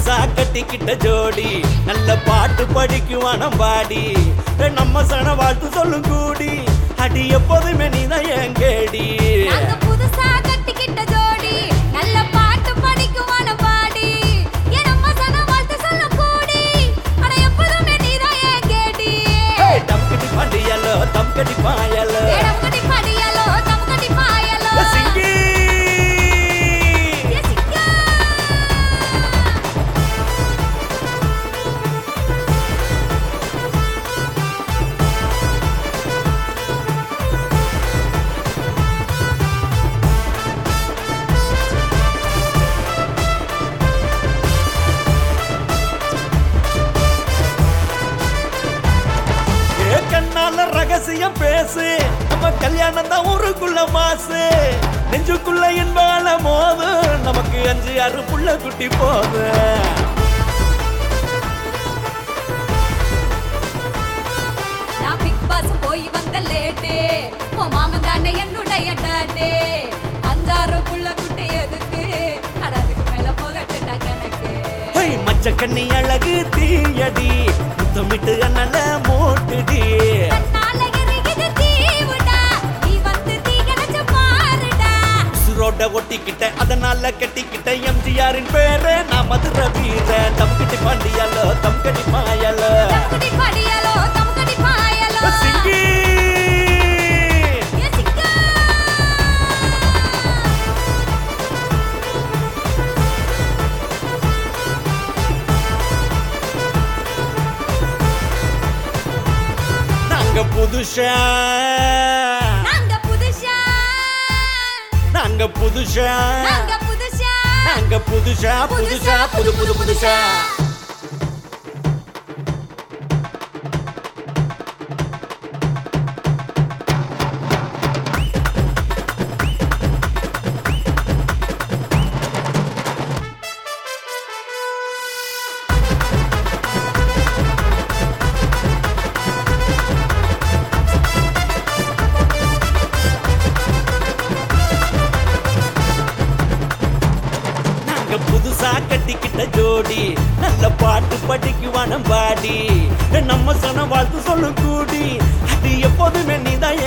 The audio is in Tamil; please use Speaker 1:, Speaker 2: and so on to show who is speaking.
Speaker 1: புதுசா கட்டிக்கிட்ட ஜோடி நல்ல பாட்டு படிக்குவானம் பாடி நம்ம சன வாழ்த்து சொல்லும் கூடி அடி எப்போதுமே நீதான் என் கேடி
Speaker 2: நாங்க புதுசா கட்டிக்கிட்ட ஜோடி நல்ல பாட்டு படிக்குவான பாடி என் அம்மா சன வாழ்த்து சொல்ல கூடி ஆனா எப்போதுமே நீதான் என் கேடி
Speaker 1: தம் கட்டி பாண்டியலோ தம் கட்டி பாயலோ
Speaker 2: ஏடம்கடி படியலோ தம்கடி பாயலோ
Speaker 1: சிங்கி
Speaker 2: ஏ சிக்கா
Speaker 1: ஏ கண்ணால ரகசியம் பேசு நம்ம கல்யாணம் தான் ஊருக்குள்ள மாசு நெஞ்சுக்குள்ள இன்பால மோது நமக்கு அஞ்சு ஆறு புள்ள குட்டி போது
Speaker 2: நான் பிக் பாஸ் போய் வந்த லேட்டு உன் மாமன் தானே என்னுடைய டாட்டே அஞ்சாறு புள்ள குட்டி எதுக்கு அட அதுக்கு மேல போகட்டுடா கணக்கு
Speaker 1: ஹை, மச்ச கண்ணி அழகு தீயடி முத்தமிட்டு அண்ணல மூட்டுடி
Speaker 2: தன்னால எரியுது தீவுடா நீ வந்து தீ கிடைச்சு பாருடா
Speaker 1: உசுரோட ஒட்டிக்கிட்ட அதனால கட்டிக்கிட்ட எம்ஜிஆரின் பேரு நான் மதுர வீர தம் கட்டி பாண்டியலோ தம் கட்டி மாயலோ
Speaker 2: தம்கடி படியலோ தம்கடி பாயலோ
Speaker 1: சிங்கி
Speaker 2: ஏ சிக்கா
Speaker 1: நாங்க புதுஷா
Speaker 2: நாங்க புதுசா
Speaker 1: நாங்க புதுஷா
Speaker 2: நாங்க புதுசா
Speaker 1: நாங்க புதுஷா புதுஷா புது புது புதுஷா நாங்க புதுசா கட்டிக்கிட்ட ஜோடி நல்ல பாட்டு படிக்குவானம் பாடி நம்ம சன வாழ்த்து சொல்லும் கூடி அது எப்போதுமே நீதான்